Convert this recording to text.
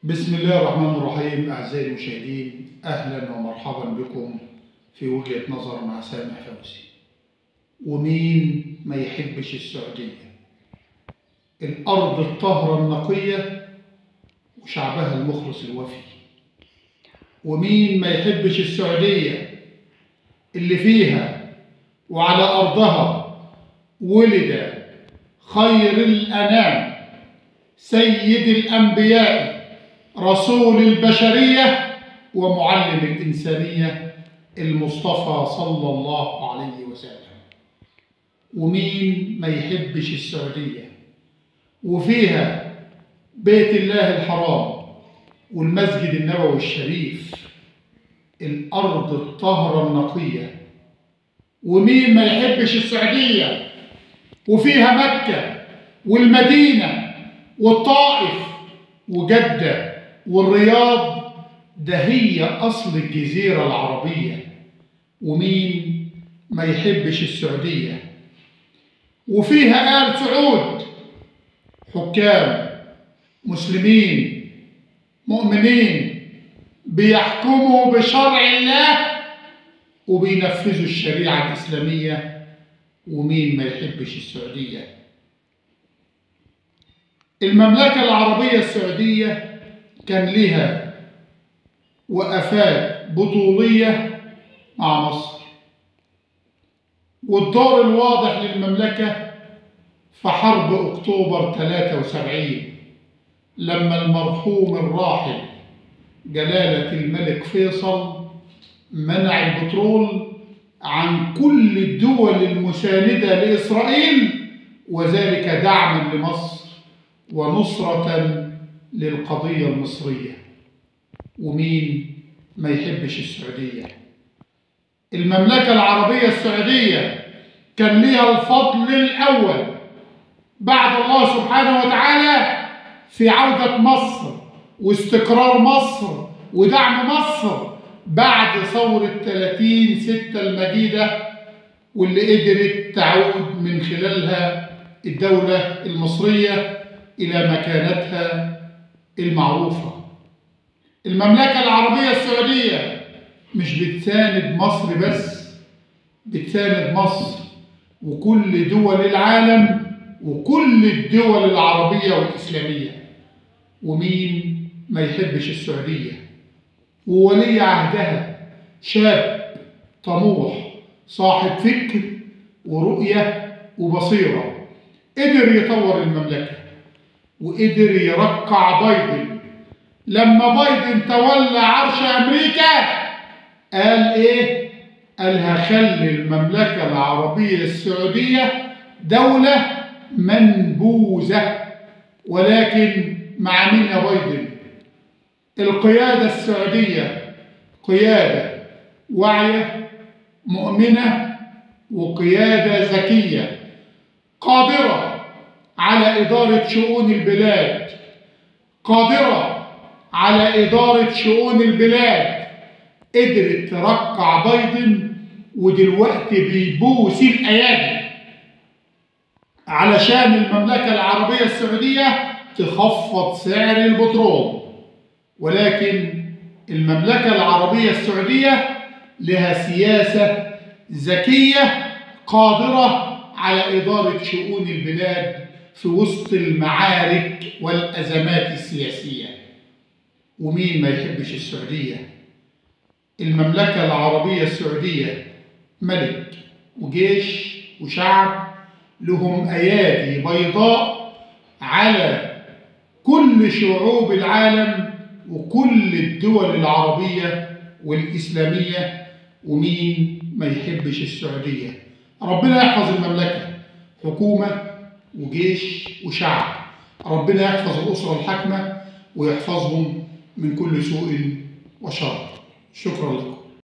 بسم الله الرحمن الرحيم أعزائي المشاهدين أهلا ومرحبا بكم في وجهة نظر مع سامح فوزي ومين ما يحبش السعودية الأرض الطاهرة النقية وشعبها المخلص الوفي ومين ما يحبش السعودية اللي فيها وعلى أرضها ولد خير الأنام سيد الأنبياء رسول البشرية ومعلم الإنسانية المصطفى صلى الله عليه وسلم ومين ما يحبش السعودية وفيها بيت الله الحرام والمسجد النبوي الشريف الأرض الطاهرة النقية ومين ما يحبش السعودية وفيها مكة والمدينة والطائف وجدة والرياض ده هي أصل الجزيرة العربية ومين ما يحبش السعودية وفيها آل سعود حكام مسلمين مؤمنين بيحكموا بشرع الله وبينفذوا الشريعة الإسلامية ومين ما يحبش السعودية المملكة العربية السعودية كان لها وقفات بطولية مع مصر والدور الواضح للمملكة في حرب أكتوبر 73 لما المرحوم الراحل جلالة الملك فيصل منع البترول عن كل الدول المساندة لإسرائيل وذلك دعما لمصر ونصرة للقضية المصرية ومين ما يحبش السعودية المملكة العربية السعودية كان لها الفضل الأول بعد الله سبحانه وتعالى في عودة مصر واستقرار مصر ودعم مصر بعد ثورة 30 ستة المجيدة واللي قدرت تعود من خلالها الدولة المصرية إلى مكانتها المعروفة المملكة العربية السعودية مش بتساند مصر بس بتساند مصر وكل دول العالم وكل الدول العربية والإسلامية ومين ما يحبش السعودية وولي عهدها شاب طموح صاحب فكر ورؤية وبصيرة قدر يطور المملكة وقدر يرقع بايدن لما بايدن تولى عرش أمريكا قال إيه؟ قال هخلي المملكة العربية السعودية دولة منبوذة ولكن مع مين يا بايدن؟ القيادة السعودية قيادة واعية مؤمنة وقيادة ذكية قادرة على إدارة شؤون البلاد قادرة على إدارة شؤون البلاد قدرت ترقع بايدن ودلوقتي بيبوس الأيادي علشان المملكة العربية السعودية تخفض سعر البترول ولكن المملكة العربية السعودية لها سياسة ذكية قادرة على إدارة شؤون البلاد في وسط المعارك والأزمات السياسية ومين ما يحبش السعودية المملكة العربية السعودية ملك وجيش وشعب لهم أيادي بيضاء على كل شعوب العالم وكل الدول العربية والإسلامية ومين ما يحبش السعودية ربنا يحفظ المملكة حكومة وجيش وشعب ربنا يحفظ الأسرة الحاكمة ويحفظهم من كل سوء وشر شكرا لكم